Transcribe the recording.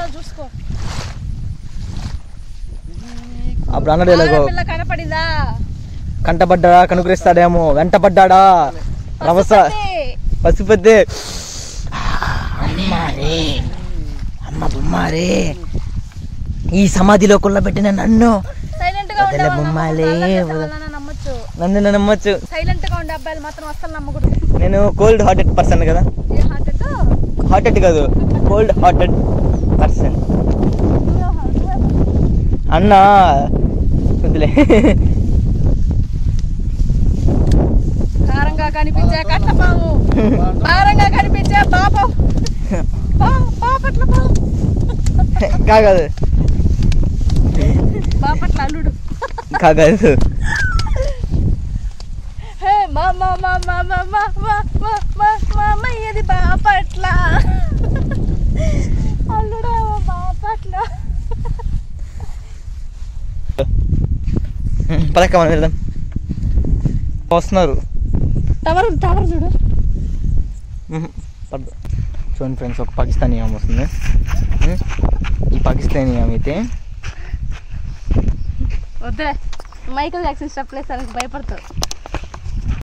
చూసుకో అప్పుడు అన్నాడు ఇలాగో పిల్ల కనపడిందా కంటపడ్డా కనుకరిస్తాడేమో వెంటపడ్డాడా రవస పసిపెద్దే అమ్మారే అమ్మ బొమ్మారే ఈ సమాధిలో కుళ్ళబెట్టిన నన్ను సైలెంట్ గా ఉండే వదల వాళ్ళని బొమ్మాలే, వాళ్ళని వదల. వాళ్ళని నమ్మొచ్చు నన్ను నమ్మచ్చు సైలెంట్ గా ఉండే అబ్బాయిలు మాత్రం అస్సలు నమ్మకూడదు నేను కోల్డ్ హార్టెడ్ పర్సన్ కదా ఏ హార్ట్ అటో హార్టెడ్ కాదు కోల్డ్ హార్టెడ్ పర్సన్ అన్న వదిలే కారంగా కనిపించే కట్టపాము భారంగా కనిపించే పాపం పా- పాపట్ల పాము కాగదు బాపట్ల అల్లుడు కాగదు హే మా మా మా మా మా మా మా మా మా మామయ్యది బాపట్ల అల్లుడు బాపట్ల పదక్క మనం వెళ్దాం వస్తున్నారు టవర్ టవర్ చూడు మ్మ్. పడదు చూడండి ఫ్రెండ్స్ ఒక పాకిస్తానీ ఆమె వస్తుంది మ్మ్. ఈ పాకిస్తానీ ఆమె అయితే వద్దులే మైకల్ జాక్సన్ స్టెప్ వేసానికి భయపడతావు